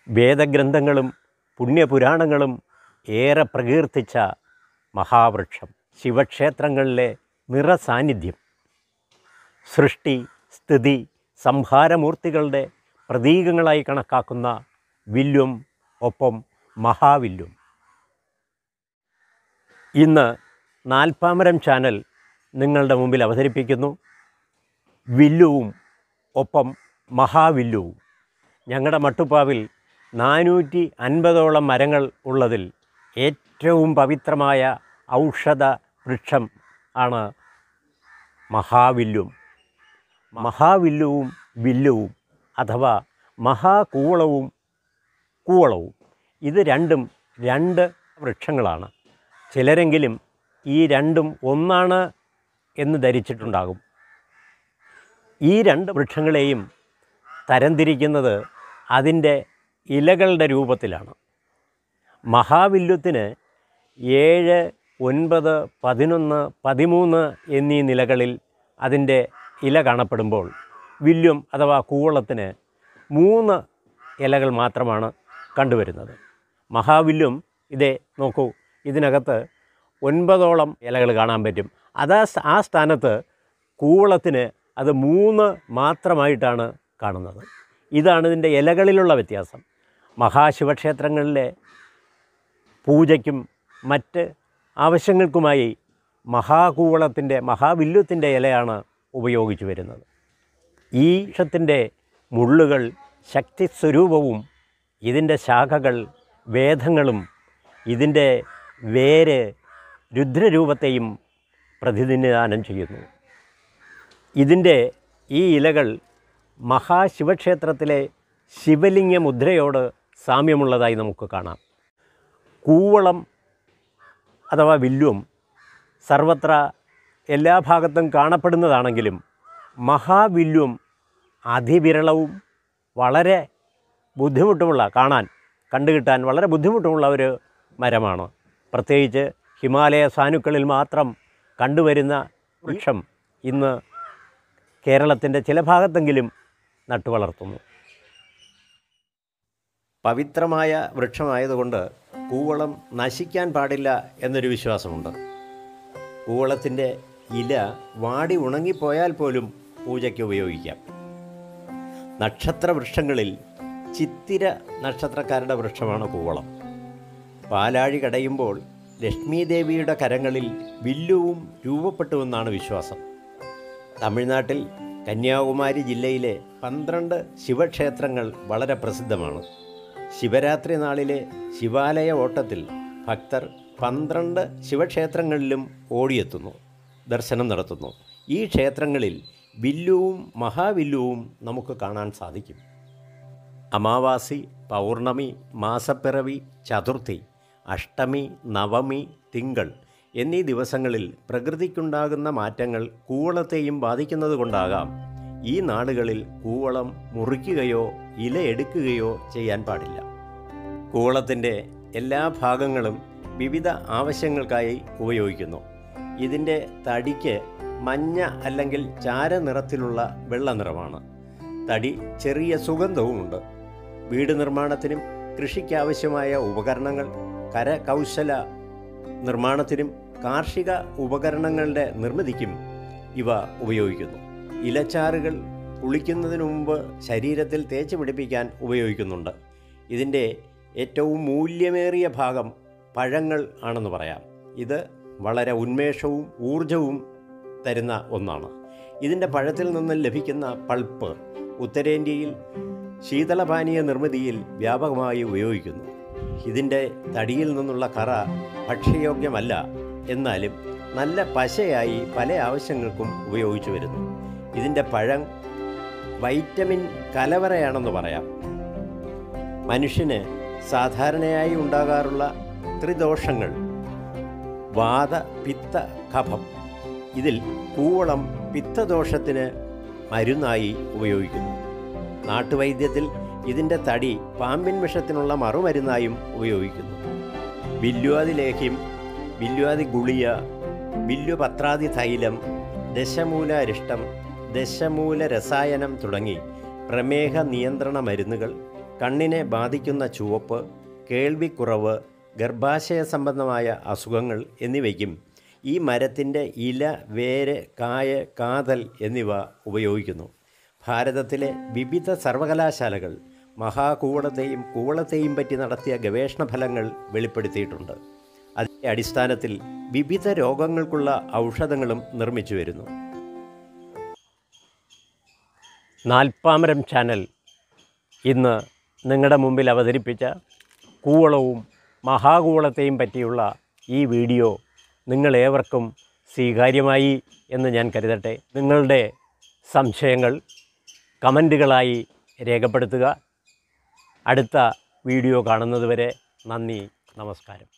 വേദഗ്രന്ഥങ്ങളും പുണ്യപുരാണങ്ങളും ഏറെ പ്രകീർത്തിച്ച മഹാവൃക്ഷം ശിവക്ഷേത്രങ്ങളിലെ നിറസാന്നിധ്യം സൃഷ്ടി സ്ഥിതി സംഹാരമൂർത്തികളുടെ പ്രതീകങ്ങളായി കണക്കാക്കുന്ന വില്ലും ഒപ്പം മഹാവില്ലും ഇന്ന് നാൽപ്പാമരം ചാനൽ നിങ്ങളുടെ മുമ്പിൽ അവതരിപ്പിക്കുന്നു വില്ലുവും ഒപ്പം മഹാവില്ലുവും ഞങ്ങളുടെ മട്ടുപ്പാവിൽ നാനൂറ്റി അൻപതോളം മരങ്ങൾ ഉള്ളതിൽ ഏറ്റവും പവിത്രമായ ഔഷധ വൃക്ഷം ആണ് മഹാവില്ലും മഹാവില്ലുവും വില്ലുവും അഥവാ മഹാകൂവളവും കൂവളവും ഇത് രണ്ടും രണ്ട് വൃക്ഷങ്ങളാണ് ചിലരെങ്കിലും ഈ രണ്ടും ഒന്നാണ് എന്ന് ധരിച്ചിട്ടുണ്ടാകും ഈ രണ്ട് വൃക്ഷങ്ങളെയും തരംതിരിക്കുന്നത് അതിൻ്റെ ഇലകളുടെ രൂപത്തിലാണ് മഹാവില്ലുത്തിന് ഏഴ് ഒൻപത് പതിനൊന്ന് പതിമൂന്ന് എന്നീ നിലകളിൽ അതിൻ്റെ ഇല കാണപ്പെടുമ്പോൾ വില്ലും അഥവാ കൂവളത്തിന് മൂന്ന് ഇലകൾ മാത്രമാണ് കണ്ടുവരുന്നത് മഹാവില്ലും ഇതേ നോക്കൂ ഇതിനകത്ത് ഒൻപതോളം ഇലകൾ കാണാൻ പറ്റും അതാ ആ സ്ഥാനത്ത് കൂവളത്തിന് അത് മൂന്ന് മാത്രമായിട്ടാണ് കാണുന്നത് ഇതാണ് ഇതിൻ്റെ ഇലകളിലുള്ള വ്യത്യാസം മഹാശിവക്ഷേത്രങ്ങളിലെ പൂജയ്ക്കും മറ്റ് ആവശ്യങ്ങൾക്കുമായി മഹാകൂവളത്തിൻ്റെ മഹാവില്ലുത്തിൻ്റെ ഇലയാണ് ഉപയോഗിച്ചു വരുന്നത് ഈ വൃക്ഷത്തിൻ്റെ മുള്ളുകൾ ശക്തി സ്വരൂപവും ഇതിൻ്റെ ശാഖകൾ വേദങ്ങളും ഇതിൻ്റെ വേര് രുദ്രരൂപത്തെയും പ്രതിനിധാനം ചെയ്യുന്നു ഇതിൻ്റെ ഈ ഇലകൾ മഹാശിവക്ഷേത്രത്തിലെ ശിവലിംഗ മുദ്രയോട് സാമ്യമുള്ളതായി നമുക്ക് കാണാം കൂവളം അഥവാ വില്ലും സർവത്ര എല്ലാ ഭാഗത്തും കാണപ്പെടുന്നതാണെങ്കിലും മഹാവില്ലും അതിവിരളവും വളരെ ബുദ്ധിമുട്ടുമുള്ള കാണാൻ കണ്ടുകിട്ടാൻ വളരെ ബുദ്ധിമുട്ടുമുള്ള ഒരു മരമാണ് പ്രത്യേകിച്ച് ഹിമാലയ സാനുക്കളിൽ മാത്രം കണ്ടുവരുന്ന വൃക്ഷം ഇന്ന് കേരളത്തിൻ്റെ ചില ഭാഗത്തെങ്കിലും നട്ടുവളർത്തുന്നു പവിത്രമായ വൃക്ഷമായതുകൊണ്ട് കൂവളം നശിക്കാൻ പാടില്ല എന്നൊരു വിശ്വാസമുണ്ട് കൂവളത്തിൻ്റെ ഇല വാടി ഉണങ്ങിപ്പോയാൽ പോലും പൂജയ്ക്ക് ഉപയോഗിക്കാം നക്ഷത്ര വൃക്ഷങ്ങളിൽ ചിത്തിര നക്ഷത്രക്കാരുടെ വൃക്ഷമാണ് കൂവളം പാലാഴി കടയുമ്പോൾ ലക്ഷ്മീദേവിയുടെ കരങ്ങളിൽ വില്ലുവും രൂപപ്പെട്ടുവെന്നാണ് വിശ്വാസം തമിഴ്നാട്ടിൽ കന്യാകുമാരി ജില്ലയിലെ പന്ത്രണ്ട് ശിവക്ഷേത്രങ്ങൾ വളരെ പ്രസിദ്ധമാണ് ശിവരാത്രി നാളിലെ ശിവാലയ ഓട്ടത്തിൽ ഭക്തർ പന്ത്രണ്ട് ശിവക്ഷേത്രങ്ങളിലും ഓടിയെത്തുന്നു ദർശനം നടത്തുന്നു ഈ ക്ഷേത്രങ്ങളിൽ വില്ലുവും മഹാവില്ലുവും നമുക്ക് കാണാൻ സാധിക്കും അമാവാസി പൗർണമി മാസപ്പിറവി ചതുർത്ഥി അഷ്ടമി നവമി തിങ്കൾ എന്നീ ദിവസങ്ങളിൽ പ്രകൃതിക്കുണ്ടാകുന്ന മാറ്റങ്ങൾ കൂവളത്തെയും ബാധിക്കുന്നത് കൊണ്ടാകാം ഈ നാടുകളിൽ കൂവളം മുറിക്കുകയോ ഇല എടുക്കുകയോ ചെയ്യാൻ പാടില്ല കൂവളത്തിൻ്റെ എല്ലാ ഭാഗങ്ങളും വിവിധ ആവശ്യങ്ങൾക്കായി ഉപയോഗിക്കുന്നു ഇതിൻ്റെ തടിക്ക് മഞ്ഞ അല്ലെങ്കിൽ ചാര നിറത്തിലുള്ള വെള്ള നിറമാണ് തടി ചെറിയ സുഗന്ധവുമുണ്ട് വീട് നിർമ്മാണത്തിനും കൃഷിക്കാവശ്യമായ ഉപകരണങ്ങൾ കരകൗശല നിർമ്മാണത്തിനും കാർഷിക ഉപകരണങ്ങളുടെ നിർമ്മിതിക്കും ഇവ ഉപയോഗിക്കുന്നു ഇലച്ചാറുകൾ കുളിക്കുന്നതിന് മുമ്പ് ശരീരത്തിൽ തേച്ച് പിടിപ്പിക്കാൻ ഉപയോഗിക്കുന്നുണ്ട് ഇതിൻ്റെ ഏറ്റവും മൂല്യമേറിയ ഭാഗം പഴങ്ങൾ ആണെന്ന് പറയാം ഇത് വളരെ ഉന്മേഷവും ഊർജവും തരുന്ന ഒന്നാണ് ഇതിൻ്റെ പഴത്തിൽ നിന്ന് ലഭിക്കുന്ന പൾപ്പ് ഉത്തരേന്ത്യയിൽ ശീതളപാനീയ നിർമ്മിതിയിൽ വ്യാപകമായി ഉപയോഗിക്കുന്നു ഇതിൻ്റെ തടിയിൽ നിന്നുള്ള കറ ഭക്ഷ്യയോഗ്യമല്ല എന്നാലും നല്ല പശയായി പല ആവശ്യങ്ങൾക്കും ഉപയോഗിച്ചു വരുന്നു ഇതിൻ്റെ പഴം വൈറ്റമിൻ കലവറയാണെന്ന് പറയാം മനുഷ്യന് സാധാരണയായി ഉണ്ടാകാറുള്ള ത്രിദോഷങ്ങൾ വാത പിത്ത കഫം ഇതിൽ കൂവളം പിത്തദോഷത്തിന് മരുന്നായി ഉപയോഗിക്കുന്നു നാട്ടുവൈദ്യത്തിൽ ഇതിൻ്റെ തടി പാമ്പിൻ വിഷത്തിനുള്ള മറുമരുന്നായും ഉപയോഗിക്കുന്നു വില്വാതി ലേഹ്യം വില്വാതി ഗുളിയ വില്ലുപത്രാതി തൈലം ദശമൂല അരിഷ്ടം ദശമൂല രസായനം തുടങ്ങി പ്രമേഹ നിയന്ത്രണ മരുന്നുകൾ കണ്ണിനെ ബാധിക്കുന്ന ചുവപ്പ് കേൾവിക്കുറവ് ഗർഭാശയ സംബന്ധമായ അസുഖങ്ങൾ എന്നിവയ്ക്കും ഈ മരത്തിൻ്റെ ഇല വേര് കായ കാതൽ എന്നിവ ഉപയോഗിക്കുന്നു ഭാരതത്തിലെ വിവിധ സർവകലാശാലകൾ മഹാകൂവളത്തെയും കൂവളത്തെയും പറ്റി നടത്തിയ ഗവേഷണ ഫലങ്ങൾ വെളിപ്പെടുത്തിയിട്ടുണ്ട് അതിൻ്റെ അടിസ്ഥാനത്തിൽ വിവിധ രോഗങ്ങൾക്കുള്ള ഔഷധങ്ങളും നിർമ്മിച്ചു വരുന്നു നാൽപ്പാമരം ചാനൽ ഇന്ന് നിങ്ങളുടെ മുമ്പിൽ അവതരിപ്പിച്ച കൂവളവും മഹാകൂവളത്തെയും പറ്റിയുള്ള ഈ വീഡിയോ നിങ്ങളേവർക്കും സ്വീകാര്യമായി എന്ന് ഞാൻ കരുതട്ടെ നിങ്ങളുടെ സംശയങ്ങൾ കമൻറ്റുകളായി രേഖപ്പെടുത്തുക അടുത്ത വീഡിയോ കാണുന്നതുവരെ നന്ദി നമസ്കാരം